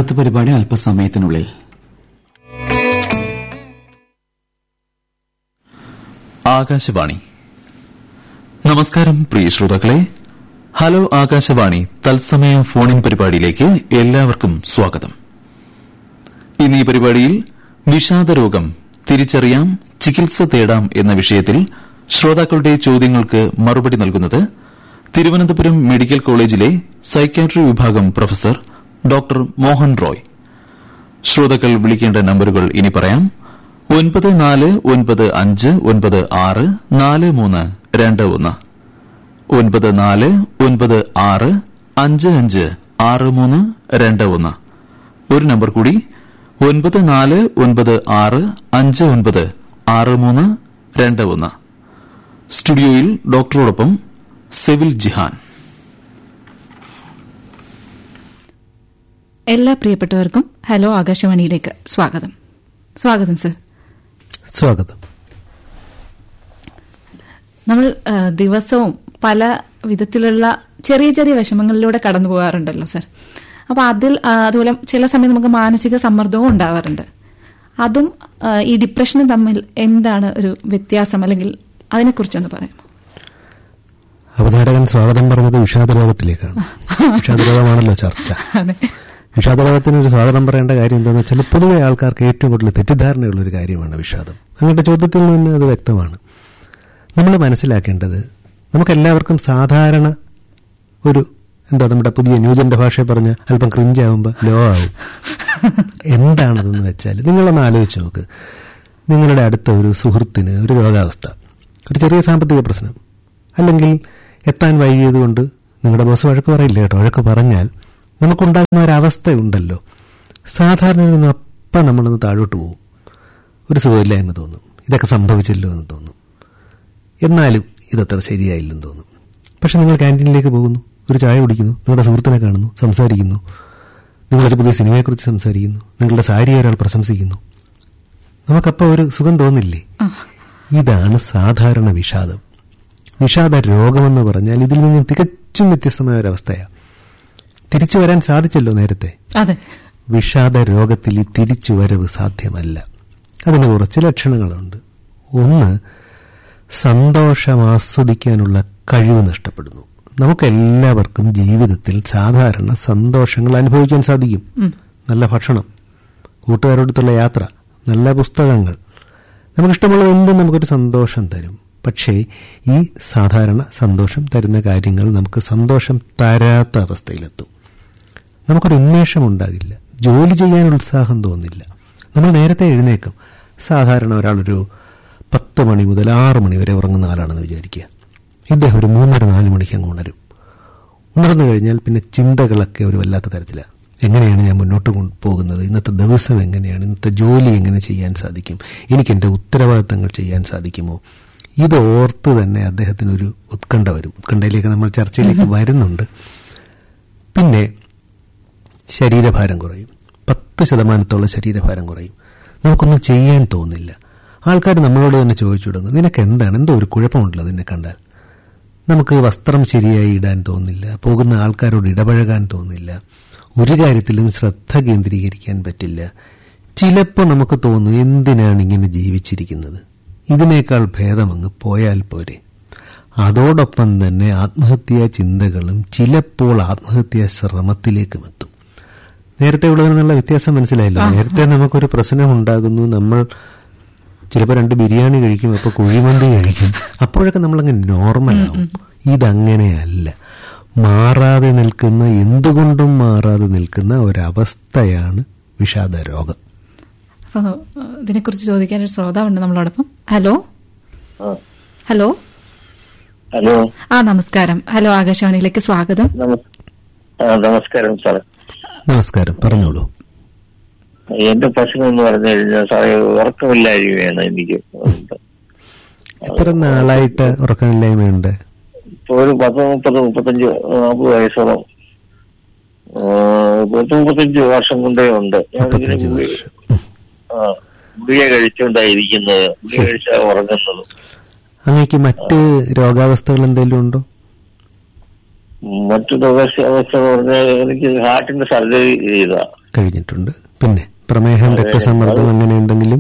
അടുത്ത പരിപാടി അല്പസമയത്തിനുള്ളിൽ ആകാശവാണി നമസ്കാരം പ്രിയ ശ്രോതാക്കളെ ഹലോ ആകാശവാണി തത്സമയ ഫോണിൻ പരിപാടിയിലേക്ക് എല്ലാവർക്കും സ്വാഗതം ഇന്ന് ഈ പരിപാടിയിൽ വിഷാദരോഗം തിരിച്ചറിയാം ചികിത്സ തേടാം എന്ന വിഷയത്തിൽ ശ്രോതാക്കളുടെ ചോദ്യങ്ങൾക്ക് മറുപടി നൽകുന്നത് തിരുവനന്തപുരം മെഡിക്കൽ കോളേജിലെ സൈക്യാട്രി വിഭാഗം പ്രൊഫസർ ഡോക്ടർ മോഹൻ റോയ് ശ്രോതാക്കൾ വിളിക്കേണ്ട നമ്പറുകൾ ഇനി പറയാം ഒൻപത് നാല് ഒൻപത് അഞ്ച് ഒൻപത് ആറ് നാല് മൂന്ന് രണ്ട് ഒന്ന് ഒൻപത് നാല് ഒൻപത് ആറ് അഞ്ച് അഞ്ച് ആറ് മൂന്ന് രണ്ട് ഒന്ന് ഒരു നമ്പർ കൂടി ഒൻപത് നാല് ഒൻപത് ആറ് അഞ്ച് ഒൻപത് ആറ് മൂന്ന് രണ്ട് ഒന്ന് സ്റ്റുഡിയോയിൽ ഡോക്ടറോടൊപ്പം സെവിൽ ജിഹാൻ എല്ലാ പ്രിയപ്പെട്ടവർക്കും ഹലോ ആകാശവാണിയിലേക്ക് സ്വാഗതം സ്വാഗതം സർ സ്വാഗതം നമ്മൾ ആ, ദിവസവും പല വിധത്തിലുള്ള ചെറിയ ചെറിയ വിഷമങ്ങളിലൂടെ കടന്നു പോകാറുണ്ടല്ലോ സർ അപ്പോൾ അതിൽ ആ, അതുപോലെ ചില സമയം നമുക്ക് മാനസിക സമ്മർദ്ദവും ഉണ്ടാവാറുണ്ട് അതും ആ, ഈ ഡിപ്രഷനും തമ്മിൽ എന്താണ് ഒരു വ്യത്യാസം അല്ലെങ്കിൽ അതിനെക്കുറിച്ചൊന്ന് പറയാമോ അവതാരകൻ സ്വാഗതം പറഞ്ഞത് വിഷാദരോഗത്തിലേക്കാണ് വിഷാദരോഗമാണല്ലോ ചർച്ച അതെ വിഷാദരോഗത്തിന് ഒരു സ്വാഗതം പറയേണ്ട കാര്യം എന്താണെന്ന് വെച്ചാൽ പൊതുവെ ആൾക്കാർക്ക് ഏറ്റവും കൂടുതൽ തെറ്റിദ്ധാരണയുള്ള ഒരു കാര്യമാണ് വിഷാദം അങ്ങനത്തെ ചോദ്യത്തിൽ നിന്ന് അത് വ്യക്തമാണ് നമ്മൾ മനസ്സിലാക്കേണ്ടത് നമുക്കെല്ലാവർക്കും സാധാരണ ഒരു എന്താ നമ്മുടെ പുതിയ ന്യൂജന്റെ ഭാഷയെ പറഞ്ഞ അല്പം ക്രിഞ്ചാവുമ്പോൾ ലോ ആവും എന്താണതെന്ന് വെച്ചാൽ നിങ്ങളൊന്ന് ആലോചിച്ച് നോക്ക് നിങ്ങളുടെ അടുത്ത ഒരു സുഹൃത്തിന് ഒരു രോഗാവസ്ഥ ഒരു ചെറിയ സാമ്പത്തിക പ്രശ്നം അല്ലെങ്കിൽ എത്താൻ വൈകിയത് കൊണ്ട് നിങ്ങളുടെ ബോസ് വഴക്ക് പറയില്ല കേട്ടോ വഴക്ക് പറഞ്ഞാൽ നമുക്കുണ്ടാകുന്ന ഒരവസ്ഥയുണ്ടല്ലോ സാധാരണ നിന്നും അപ്പം നമ്മളൊന്ന് താഴോട്ട് പോകും ഒരു സുഖമില്ലായ്മ തോന്നും ഇതൊക്കെ സംഭവിച്ചല്ലോ എന്ന് തോന്നും എന്നാലും ഇതത്ര ശരിയായില്ലെന്ന് തോന്നും പക്ഷെ നിങ്ങൾ ക്യാൻറ്റീനിലേക്ക് പോകുന്നു ഒരു ചായ കുടിക്കുന്നു നിങ്ങളുടെ സുഹൃത്തിനെ കാണുന്നു സംസാരിക്കുന്നു നിങ്ങളൊരു പുതിയ സിനിമയെക്കുറിച്ച് സംസാരിക്കുന്നു നിങ്ങളുടെ സാരിയെ ഒരാൾ പ്രശംസിക്കുന്നു നമുക്കപ്പോൾ ഒരു സുഖം തോന്നില്ലേ ഇതാണ് സാധാരണ വിഷാദം വിഷാദ രോഗമെന്ന് പറഞ്ഞാൽ ഇതിൽ നിന്നും തികച്ചും വ്യത്യസ്തമായ ഒരവസ്ഥയാണ് തിരിച്ചു വരാൻ സാധിച്ചല്ലോ നേരത്തെ അതെ വിഷാദ രോഗത്തിൽ ഈ തിരിച്ചുവരവ് സാധ്യമല്ല അതിന് കുറച്ച് ലക്ഷണങ്ങളുണ്ട് ഒന്ന് സന്തോഷം ആസ്വദിക്കാനുള്ള കഴിവ് നഷ്ടപ്പെടുന്നു നമുക്കെല്ലാവർക്കും ജീവിതത്തിൽ സാധാരണ സന്തോഷങ്ങൾ അനുഭവിക്കാൻ സാധിക്കും നല്ല ഭക്ഷണം കൂട്ടുകാരോടത്തുള്ള യാത്ര നല്ല പുസ്തകങ്ങൾ നമുക്കിഷ്ടമുള്ളത് എന്തും നമുക്കൊരു സന്തോഷം തരും പക്ഷേ ഈ സാധാരണ സന്തോഷം തരുന്ന കാര്യങ്ങൾ നമുക്ക് സന്തോഷം തരാത്ത അവസ്ഥയിലെത്തും നമുക്കൊരു ഉന്മേഷം ഉണ്ടാകില്ല ജോലി ചെയ്യാൻ ഉത്സാഹം തോന്നില്ല നമ്മൾ നേരത്തെ എഴുന്നേക്കും സാധാരണ ഒരാളൊരു പത്ത് മണി മുതൽ ആറ് മണി വരെ ഉറങ്ങുന്ന ആളാണെന്ന് വിചാരിക്കുക ഇദ്ദേഹം ഒരു മൂന്നര നാല് മണിക്ക് അങ്ങ് ഉണരും ഉണർന്നു കഴിഞ്ഞാൽ പിന്നെ ചിന്തകളൊക്കെ ഒരു വല്ലാത്ത തരത്തിലാണ് എങ്ങനെയാണ് ഞാൻ മുന്നോട്ട് കൊണ്ട് പോകുന്നത് ഇന്നത്തെ ദിവസം എങ്ങനെയാണ് ഇന്നത്തെ ജോലി എങ്ങനെ ചെയ്യാൻ സാധിക്കും എനിക്ക് എൻ്റെ ഉത്തരവാദിത്തങ്ങൾ ചെയ്യാൻ സാധിക്കുമോ ഇത് ഓർത്ത് തന്നെ അദ്ദേഹത്തിന് ഒരു ഉത്കണ്ഠ വരും ഉത്കണ്ഠയിലേക്ക് നമ്മൾ ചർച്ചയിലേക്ക് വരുന്നുണ്ട് പിന്നെ ശരീരഭാരം കുറയും പത്ത് ശതമാനത്തോളം ശരീരഭാരം കുറയും നമുക്കൊന്നും ചെയ്യാൻ തോന്നില്ല ആൾക്കാർ നമ്മളോട് തന്നെ ചോദിച്ചു തുടങ്ങും നിനക്ക് എന്താണ് എന്തോ ഒരു കുഴപ്പമുണ്ടല്ലോ നിന്നെ കണ്ടാൽ നമുക്ക് വസ്ത്രം ശരിയായി ഇടാൻ തോന്നില്ല പോകുന്ന ആൾക്കാരോട് ഇടപഴകാൻ തോന്നില്ല ഒരു കാര്യത്തിലും ശ്രദ്ധ കേന്ദ്രീകരിക്കാൻ പറ്റില്ല ചിലപ്പോൾ നമുക്ക് തോന്നും എന്തിനാണ് ഇങ്ങനെ ജീവിച്ചിരിക്കുന്നത് ഇതിനേക്കാൾ ഭേദമങ്ങ് പോയാൽ പോരെ അതോടൊപ്പം തന്നെ ആത്മഹത്യാ ചിന്തകളും ചിലപ്പോൾ ആത്മഹത്യാ ശ്രമത്തിലേക്കും എത്തും നേരത്തെ ഉള്ളതിനുള്ള വ്യത്യാസം മനസ്സിലായില്ല നേരത്തെ നമുക്കൊരു പ്രശ്നം ഉണ്ടാകുന്നു നമ്മൾ ചിലപ്പോൾ രണ്ട് ബിരിയാണി കഴിക്കും അപ്പോൾ കുഴിമന്തി കഴിക്കും അപ്പോഴൊക്കെ നമ്മളങ്ങ് നോർമലാവും ഇതങ്ങനെയല്ല മാറാതെ നിൽക്കുന്ന എന്തുകൊണ്ടും മാറാതെ നിൽക്കുന്ന ഒരവസ്ഥയാണ് വിഷാദ രോഗം അപ്പോൾ ഇതിനെക്കുറിച്ച് ചോദിക്കാൻ ഒരു ശ്രോതാവുണ്ട് നമ്മളോടൊപ്പം ഹലോ ഹലോ ഹലോ ആ നമസ്കാരം ഹലോ ആകാശവാണിയിലേക്ക് സ്വാഗതം നമസ് ആ, നമസ്കാരം സാർ നമസ്കാരം പറഞ്ഞോളൂ എന്റെ പ്രശ്നം എന്ന് പറഞ്ഞു കഴിഞ്ഞാൽ സാറേ ഉറക്കമില്ലായ്മയാണ് എനിക്ക് എത്ര നാളായിട്ട് ഉറക്കമില്ലായ്മയുണ്ട് ഇപ്പൊ ഒരു പത്ത് മുപ്പത് മുപ്പത്തഞ്ച് നാൽപ്പത് വയസ്സോളം ആ, പത്ത് മുപ്പത്തഞ്ച് വർഷം കൊണ്ടേ ഉണ്ട് ഞാനിങ്ങനെ മുപ്പത്തഞ്ച് ഗുളി- വർഷം ഉം. ആ, ഗുളിക കഴിച്ചുകൊണ്ടായിരിക്കുന്നത് ഗുളിക കഴിച്ചാൽ ഉറങ്ങുന്നത് അങ്ങേക്ക് മറ്റ് രോഗാവസ്ഥകൾ എന്തെങ്കിലും ഉണ്ടോ മറ്റു അവസ്ഥ അവസ്ഥ എന്ന് പറഞ്ഞാൽ എനിക്ക് ഹാർട്ടിന്റെ സർജറി ചെയ്താ കഴിഞ്ഞിട്ടുണ്ട് പിന്നെ പ്രമേഹം രക്തസമ്മർദ്ദം അങ്ങനെ എന്തെങ്കിലും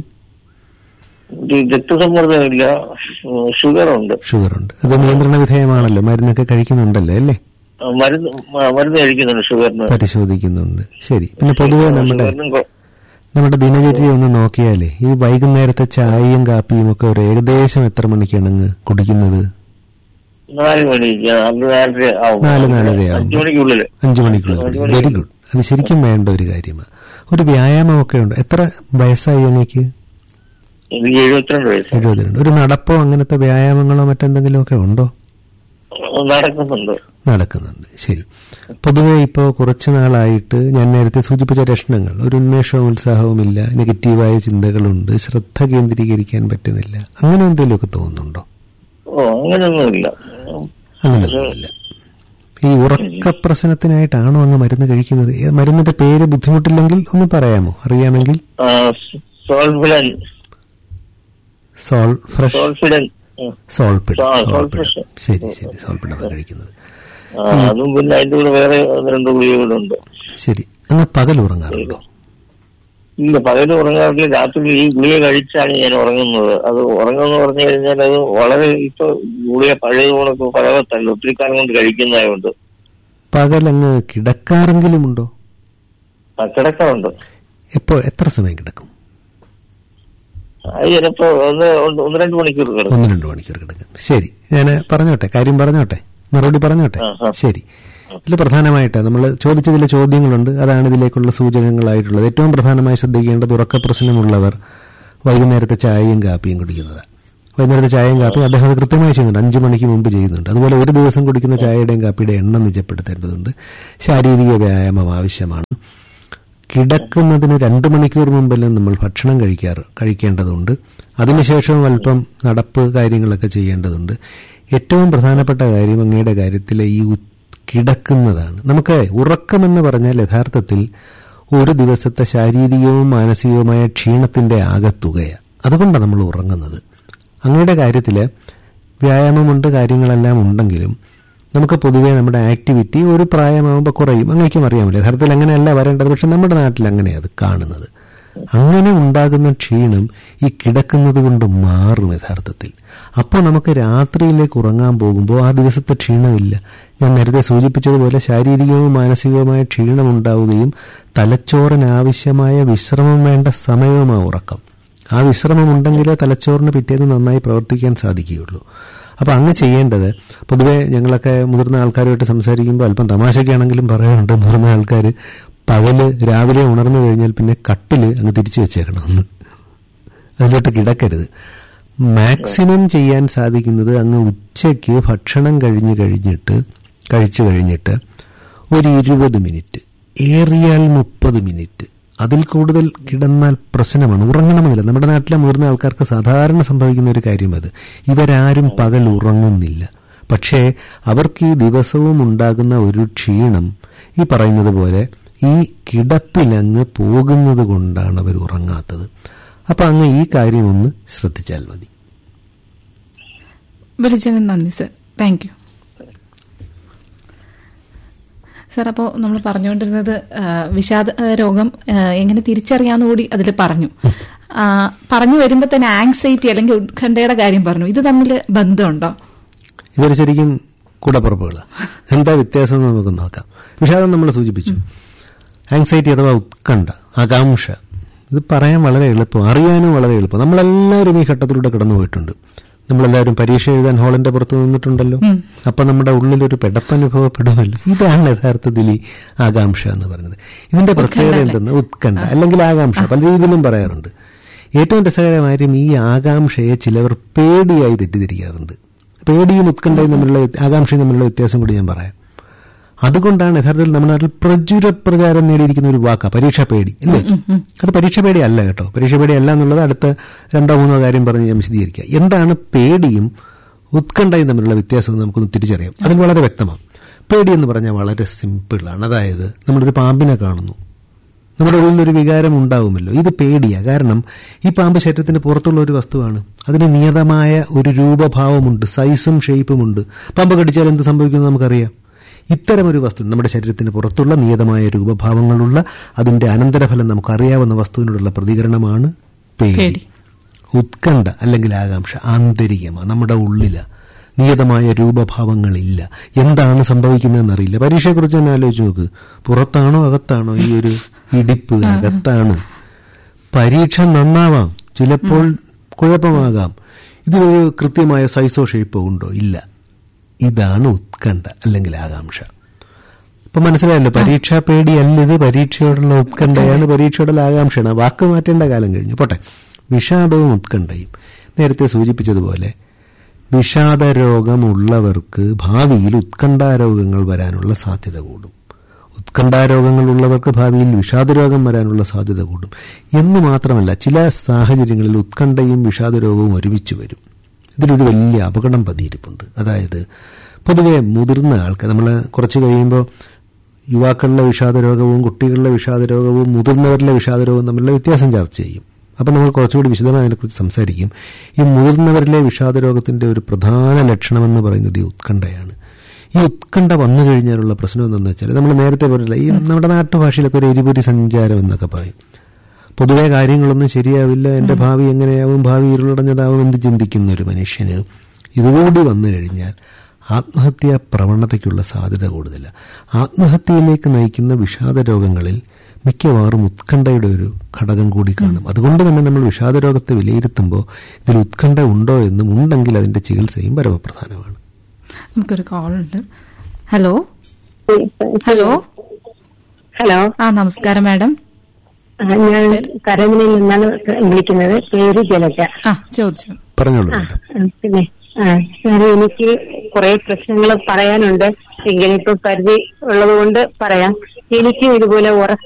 ഈ രക്തസമ്മർദ്ദമില്ല ഷുഗർ ഉണ്ട് ഷുഗർ ഉണ്ട് അത് നിയന്ത്രണ വിധേയമാണല്ലോ മരുന്നൊക്കെ കഴിക്കുന്നുണ്ടല്ലോ അല്ലേ ആ, മരുന്ന് മ- മരുന്ന് കഴിക്കുന്നുണ്ട് ഷുഗറിന് പരിശോധിക്കുന്നുണ്ട് ശരി പിന്നെ പൊതുവെ നമ്മുടെ ഷുഗറിനും കൊ- നമ്മുടെ ദിനചര്യ ഒന്ന് നോക്കിയാലേ ഈ വൈകുന്നേരത്തെ ചായയും കാപ്പിയും ഒക്കെ ഒരു ഏകദേശം എത്ര മണിക്കാണ് അങ്ങ് കുടിക്കുന്നത് നാല് മണിക്ക് അന്ന് നാലര ആവും നാല് നാലരയാവും. അഞ്ചു മണിക്കുള്ളിൽ അഞ്ചു മണിക്കുള്ളിൽ അഞ്ച് കുടിക്കും വെരി ഗുഡ് അത് ശരിക്കും വേണ്ട ഒരു കാര്യമാണ് ഒരു വ്യായാമമൊക്കെ ഉണ്ട് എത്ര വയസ്സായി അങ്ങേക്ക് എനിക്ക് എഴുപത്തിരണ്ട് വയസ്സ് എഴുപത്തിരണ്ട് ഒരു നടപ്പോ അങ്ങനത്തെ വ്യായാമങ്ങളോ മറ്റെന്തെങ്കിലുമൊക്കെ ഉണ്ടോ നടക്കുന്നുണ്ട് നടക്കുന്നുണ്ട് ശരി പൊതുവെ ഇപ്പോൾ കുറച്ചു നാളായിട്ട് ഞാൻ നേരത്തെ സൂചിപ്പിച്ച ലക്ഷണങ്ങൾ ഒരു ഉന്മേഷവും ഉത്സാഹവും ഇല്ല നെഗറ്റീവായ ചിന്തകളുണ്ട് ശ്രദ്ധ കേന്ദ്രീകരിക്കാൻ പറ്റുന്നില്ല അങ്ങനെ എന്തെങ്കിലുമൊക്കെ തോന്നുന്നുണ്ടോ ഓ അങ്ങനെയൊന്നുമില്ല അങ്ങനെയൊന്നുമില്ല ഈ ഉറക്ക പ്രശ്നത്തിനായിട്ടാണോ അങ്ങ് മരുന്ന് കഴിക്കുന്നത് ഏ, മരുന്നിന്റെ പേര് ബുദ്ധിമുട്ടില്ലെങ്കിൽ ഒന്ന് പറയാമോ അറിയാമെങ്കിൽ ആ, സോൾഫിഡൻ സോൾ ഫ്രഷ് സോൾഫിഡൻ ഉം. സോൾപിഡ് ആ, സോൾപിഡ് സോൾഫ്രഷ്. ശരി ശരി സോൾപിഡാണ് കഴിക്കുന്നത് ആ, അതും പിന്നെ അതിന്റെ കൂടെ വേറെ ഒന്ന് രണ്ട് ഗുളികകളുണ്ട് ശരി അങ്ങ് പകൽ ഉറങ്ങാറുണ്ടോ ഇല്ല പകല് ഉറങ്ങാറില്ല രാത്രി ഈ ഗുളിക കഴിച്ചാണ് ഞാൻ ഉറങ്ങുന്നത് അത് ഉറങ്ങുമെന്ന് പറഞ്ഞു കഴിഞ്ഞാൽ അത് വളരെ ഇപ്പൊ ഗുളിക പഴയ കണക്ക് പഴവത്തല്ല ഒത്തിരി കാലം കൊണ്ട് കഴിക്കുന്നതായതുകൊണ്ട് പകൽ അങ്ങ് കിടക്കാറെങ്കിലും ഉണ്ടോ ആ, കിടക്കാറുണ്ട് എപ്പോ എത്ര സമയം കിടക്കും അത് ചിലപ്പോ ഒന്ന് ഒന്ന് ഒന്ന് രണ്ട് മണിക്കൂർ കിടക്കും ഒന്ന് രണ്ട് മണിക്കൂർ കിടക്കും ശരി ഞാൻ പറഞ്ഞോട്ടെ കാര്യം പറഞ്ഞോട്ടെ മറുപടി പറഞ്ഞോട്ടെ ആ, ആ. ശരി ഇതിൽ പ്രധാനമായിട്ട് നമ്മൾ ചോദിച്ച ചില ചോദ്യങ്ങളുണ്ട് അതാണ് ഇതിലേക്കുള്ള സൂചകങ്ങളായിട്ടുള്ളത് ഏറ്റവും പ്രധാനമായി ശ്രദ്ധിക്കേണ്ടത് ഉറക്ക പ്രശ്നമുള്ളവർ വൈകുന്നേരത്തെ ചായയും കാപ്പിയും കുടിക്കുന്നത് വൈകുന്നേരത്തെ ചായയും കാപ്പിയും അദ്ദേഹം അത് കൃത്യമായി ചെയ്യുന്നുണ്ട് അഞ്ചു മണിക്ക് മുമ്പ് ചെയ്യുന്നുണ്ട് അതുപോലെ ഒരു ദിവസം കുടിക്കുന്ന ചായയുടെയും കാപ്പിയുടെയും എണ്ണം നിജപ്പെടുത്തേണ്ടതുണ്ട് ശാരീരിക വ്യായാമം ആവശ്യമാണ് കിടക്കുന്നതിന് രണ്ട് മണിക്കൂർ മുമ്പെല്ലാം നമ്മൾ ഭക്ഷണം കഴിക്കാറ് കഴിക്കേണ്ടതുണ്ട് അതിനുശേഷവും അല്പം നടപ്പ് കാര്യങ്ങളൊക്കെ ചെയ്യേണ്ടതുണ്ട് ഏറ്റവും പ്രധാനപ്പെട്ട കാര്യം അങ്ങയുടെ കാര്യത്തിൽ ഈ ഉ- കിടക്കുന്നതാണ് നമുക്ക് ഉറക്കമെന്ന് പറഞ്ഞാൽ യഥാർത്ഥത്തിൽ ഒരു ദിവസത്തെ ശാരീരികവും മാനസികവുമായ ക്ഷീണത്തിന്റെ ആകത്തുകയാണ് അതുകൊണ്ടാണ് നമ്മൾ ഉറങ്ങുന്നത് അങ്ങയുടെ കാര്യത്തിൽ വ്യായാമമുണ്ട് കാര്യങ്ങളെല്ലാം ഉണ്ടെങ്കിലും നമുക്ക് പൊതുവേ നമ്മുടെ ആക്ടിവിറ്റി ഒരു പ്രായമാകുമ്പോൾ കുറയും അങ്ങേക്കും അറിയാമല്ലോ യഥാർത്ഥത്തിൽ അങ്ങനെയല്ല വരേണ്ടത് പക്ഷെ നമ്മുടെ നാട്ടിൽ അങ്ങനെയാണ് അത് കാണുന്നത് അങ്ങനെ ഉണ്ടാകുന്ന ക്ഷീണം ഈ കിടക്കുന്നത് കൊണ്ട് മാറും യഥാർത്ഥത്തിൽ അപ്പോൾ നമുക്ക് രാത്രിയിലേക്ക് ഉറങ്ങാൻ പോകുമ്പോൾ ആ ദിവസത്തെ ക്ഷീണമില്ല ഞാൻ നേരത്തെ സൂചിപ്പിച്ചതുപോലെ ശാരീരികവും മാനസികവുമായ ക്ഷീണം ഉണ്ടാവുകയും തലച്ചോറിനാവശ്യമായ വിശ്രമം വേണ്ട സമയവുമാ ഉറക്കം ആ വിശ്രമം ഉണ്ടെങ്കിലേ തലച്ചോറിന് പിറ്റേന്ന് നന്നായി പ്രവർത്തിക്കാൻ സാധിക്കുകയുള്ളൂ അപ്പോൾ അങ്ങ് ചെയ്യേണ്ടത് പൊതുവേ ഞങ്ങളൊക്കെ മുതിർന്ന ആൾക്കാരുമായിട്ട് സംസാരിക്കുമ്പോൾ അല്പം തമാശയ്ക്കാണെങ്കിലും പറയാറുണ്ട് മുതിർന്ന ആൾക്കാർ പകല് രാവിലെ ഉണർന്നു കഴിഞ്ഞാൽ പിന്നെ കട്ടില് അങ്ങ് തിരിച്ചു വെച്ചേക്കണമെന്ന് അതിലോട്ട് കിടക്കരുത് മാക്സിമം ചെയ്യാൻ സാധിക്കുന്നത് അങ്ങ് ഉച്ചയ്ക്ക് ഭക്ഷണം കഴിഞ്ഞ് കഴിഞ്ഞിട്ട് കഴിച്ചു കഴിഞ്ഞിട്ട് ഒരു ഇരുപത് മിനിറ്റ് ഏറിയാൽ മുപ്പത് മിനിറ്റ് അതിൽ കൂടുതൽ കിടന്നാൽ പ്രശ്നമാണ് ഉറങ്ങണമെന്നില്ല നമ്മുടെ നാട്ടിലെ മുതിർന്ന ആൾക്കാർക്ക് സാധാരണ സംഭവിക്കുന്ന ഒരു കാര്യം അത് ഇവരാരും പകൽ ഉറങ്ങുന്നില്ല പക്ഷേ അവർക്ക് ഈ ദിവസവും ഉണ്ടാകുന്ന ഒരു ക്ഷീണം ഈ പറയുന്നത് പോലെ ഈ കിടപ്പിലങ്ങ് പോകുന്നത് കൊണ്ടാണ് അവർ ഉറങ്ങാത്തത് അപ്പൊ അങ്ങ് ഈ കാര്യം ഒന്ന് ശ്രദ്ധിച്ചാൽ മതി വിളിച്ചതിന് നന്ദി സർ താങ്ക് യു സർ അപ്പോൾ നമ്മൾ പറഞ്ഞുകൊണ്ടിരുന്നത് ആ, വിഷാദ ആ, രോഗം ആ, എങ്ങനെ തിരിച്ചറിയാമെന്ന് കൂടി അതിൽ പറഞ്ഞു ആ, പറഞ്ഞു വരുമ്പോൾ തന്നെ ആങ്സൈറ്റി അല്ലെങ്കിൽ ഉത്കണ്ഠയുടെ കാര്യം പറഞ്ഞു ഇത് തമ്മിൽ ബന്ധമുണ്ടോ ഇവർ ശരിക്കും കൂടപ്പുറപ്പുകളാണ് എന്താ വ്യത്യാസം എന്ന് നമുക്ക് നോക്കാം വിഷാദം നമ്മൾ സൂചിപ്പിച്ചു ആങ്സൈറ്റി അഥവാ ഉത്കണ്ഠ ആകാംക്ഷ ഇത് പറയാൻ വളരെ എളുപ്പം അറിയാനും വളരെ എളുപ്പം നമ്മളെല്ലാവരും ഈ ഘട്ടത്തിലൂടെ കടന്നു പോയിട്ടുണ്ട് നമ്മളെല്ലാവരും പരീക്ഷ എഴുതാൻ ഹാളിന്റെ പുറത്ത് നിന്നിട്ടുണ്ടല്ലോ അപ്പൊ നമ്മുടെ ഉള്ളിലൊരു പെടപ്പനുഭവപ്പെടുമല്ലോ ഇതാണ് യഥാർത്ഥത്തിൽ ഈ ആകാംക്ഷ എന്ന് പറയുന്നത് ഇതിന്റെ പ്രത്യേകത എന്തെന്ന് ഉത്കണ്ഠ അല്ലെങ്കിൽ ആകാംക്ഷ പല രീതിയിലും പറയാറുണ്ട് ഏറ്റവും രസകരമായും ഈ ആകാംക്ഷയെ ചിലവർ പേടിയായി തെറ്റിദ്ധരിക്കാറുണ്ട് പേടിയും ഉത്കണ്ഠയും തമ്മിലുള്ള വ്യത്യ- ആകാംക്ഷയും തമ്മിലുള്ള വ്യത്യാസം കൂടി ഞാൻ പറയാം അതുകൊണ്ടാണ് യഥാർത്ഥത്തിൽ നമ്മുടെ നാട്ടിൽ പ്രചുര പ്രചാരം നേടിയിരിക്കുന്ന ഒരു വാക്കാ പരീക്ഷ പേടി അല്ലേ അത് പരീക്ഷ പേടി അല്ല കേട്ടോ പരീക്ഷ പേടി അല്ല എന്നുള്ളത് അടുത്ത രണ്ടോ മൂന്നോ കാര്യം പറഞ്ഞ് ഞാൻ വിശദീകരിക്കുക എന്താണ് പേടിയും ഉത്കണ്ഠയും തമ്മിലുള്ള വ്യത്യാസം എന്ന് നമുക്കൊന്ന് തിരിച്ചറിയാം അതിൽ വളരെ വ്യക്തമാണ് പേടി എന്ന് പറഞ്ഞാൽ വളരെ സിമ്പിളാണ് അതായത് നമ്മളൊരു പാമ്പിനെ കാണുന്നു നമ്മുടെ ഉള്ളിൽ ഒരു വികാരം ഉണ്ടാവുമല്ലോ ഇത് പേടിയാ കാരണം ഈ പാമ്പ് ശരീരത്തിന് പുറത്തുള്ള ഒരു വസ്തുവാണ് അതിന് നിയതമായ ഒരു രൂപഭാവമുണ്ട് സൈസും ഷേപ്പുമുണ്ട് പാമ്പ് കടിച്ചാൽ എന്ത് സംഭവിക്കുമെന്ന് നമുക്കറിയാം ഇത്തരമൊരു വസ്തു നമ്മുടെ ശരീരത്തിന് പുറത്തുള്ള നിയതമായ രൂപഭാവങ്ങളുള്ള അതിന്റെ അനന്തരഫലം നമുക്കറിയാവുന്ന വസ്തുവിനോടുള്ള പ്രതികരണമാണ് പേടി പേടി. ഉത്കണ്ഠ അല്ലെങ്കിൽ ആകാംക്ഷ ആന്തരികമാണ് നമ്മുടെ ഉള്ളില നിയതമായ രൂപഭാവങ്ങളില്ല എന്താണ് സംഭവിക്കുന്നതെന്നറിയില്ല പരീക്ഷയെക്കുറിച്ച് തന്നെ ആലോചിച്ച് നോക്ക് പുറത്താണോ അകത്താണോ ഈ ഒരു ഇടിപ്പ് അകത്താണ് പരീക്ഷ നന്നാവാം ചിലപ്പോൾ കുഴപ്പമാകാം ഇതിനൊരു കൃത്യമായ സൈസോ ഷേപ്പോ ഉണ്ടോ ഇല്ല ഇതാണ് ഉത്കണ്ഠ അല്ലെങ്കിൽ ആകാംക്ഷ ഇപ്പൊ മനസ്സിലായല്ലോ പരീക്ഷാ പേടിയല്ല ഇത് പരീക്ഷയോടുള്ള ഉത്കണ്ഠയാണ് പരീക്ഷയോടുള്ള ആകാംക്ഷയാണ് ആ വാക്ക് മാറ്റേണ്ട കാലം കഴിഞ്ഞു പോട്ടെ വിഷാദവും ഉത്കണ്ഠയും നേരത്തെ സൂചിപ്പിച്ചതുപോലെ വിഷാദ രോഗമുള്ളവർക്ക് ഭാവിയിൽ ഉത്കണ്ഠാരോഗങ്ങൾ വരാനുള്ള സാധ്യത കൂടും ഉത്കണ്ഠാരോഗങ്ങൾ ഉള്ളവർക്ക് ഭാവിയിൽ വിഷാദരോഗം വരാനുള്ള സാധ്യത കൂടും എന്ന് മാത്രമല്ല ചില സാഹചര്യങ്ങളിൽ ഉത്കണ്ഠയും വിഷാദരോഗവും ഒരുമിച്ച് വരും ഇതിലൊരു വലിയ അപകടം പതിയിരിപ്പുണ്ട് അതായത് പൊതുവെ മുതിർന്ന ആൾക്ക് നമ്മൾ കുറച്ച് കഴിയുമ്പോൾ യുവാക്കളിലെ വിഷാദരോഗവും കുട്ടികളിലെ വിഷാദരോഗവും മുതിർന്നവരിലെ വിഷാദരോഗവും തമ്മിലുള്ള വ്യത്യാസം ചർച്ച ചെയ്യും അപ്പം നമ്മൾ കുറച്ചുകൂടി വിശദമായി അതിനെക്കുറിച്ച് സംസാരിക്കും ഈ മുതിർന്നവരിലെ വിഷാദരോഗത്തിന്റെ ഒരു പ്രധാന ലക്ഷണമെന്ന് പറയുന്നത് ഈ ഉത്കണ്ഠയാണ് ഈ ഉത്കണ്ഠ വന്നു കഴിഞ്ഞാലുള്ള പ്രശ്നം എന്താണെന്ന് വെച്ചാൽ നമ്മൾ നേരത്തെ പറഞ്ഞില്ല ഈ നമ്മുടെ നാട്ടുഭാഷയിലൊക്കെ ഒരു എരിപൊരി സഞ്ചാരം എന്നൊക്കെ പറയും പൊതുവെ കാര്യങ്ങളൊന്നും ശരിയാവില്ല എന്റെ ഭാവി എങ്ങനെയാവും ഭാവി ഇരുളടഞ്ഞതാവും എന്ന് ചിന്തിക്കുന്ന ഒരു മനുഷ്യന് ഇതുകൂടി വന്നു കഴിഞ്ഞാൽ ആത്മഹത്യാ പ്രവണതയ്ക്കുള്ള സാധ്യത കൂടുതല ആത്മഹത്യയിലേക്ക് നയിക്കുന്ന വിഷാദ രോഗങ്ങളിൽ മിക്കവാറും ഉത്കണ്ഠയുടെ ഒരു ഘടകം കൂടി കാണും അതുകൊണ്ട് തന്നെ നമ്മൾ വിഷാദ രോഗത്തെ വിലയിരുത്തുമ്പോൾ ഇതിൽ ഉത്കണ്ഠ ഉണ്ടോ എന്നും ഉണ്ടെങ്കിൽ അതിന്റെ ചികിത്സയും പരമപ്രധാനമാണ് നമുക്കൊരു കോൾ ഉണ്ട് ഹലോ ഹലോ ഹലോ ആ നമസ്കാരം മാഡം ആ, ഞാൻ കരമനയിൽ നിന്നാണ് വിളിക്കുന്നത് പേര് ജലജ ആ ചോദിച്ചു പറഞ്ഞോളൂ ആ, മാഡം പിന്നെ ആ സാർ എനിക്ക് കുറെ പ്രശ്നങ്ങൾ പറയാനുണ്ട് എങ്കിലും ഇപ്പൊ പരിധി ഉള്ളത് കൊണ്ട് പറയാം എനിക്ക് ഇതുപോലെ ഉറക്ക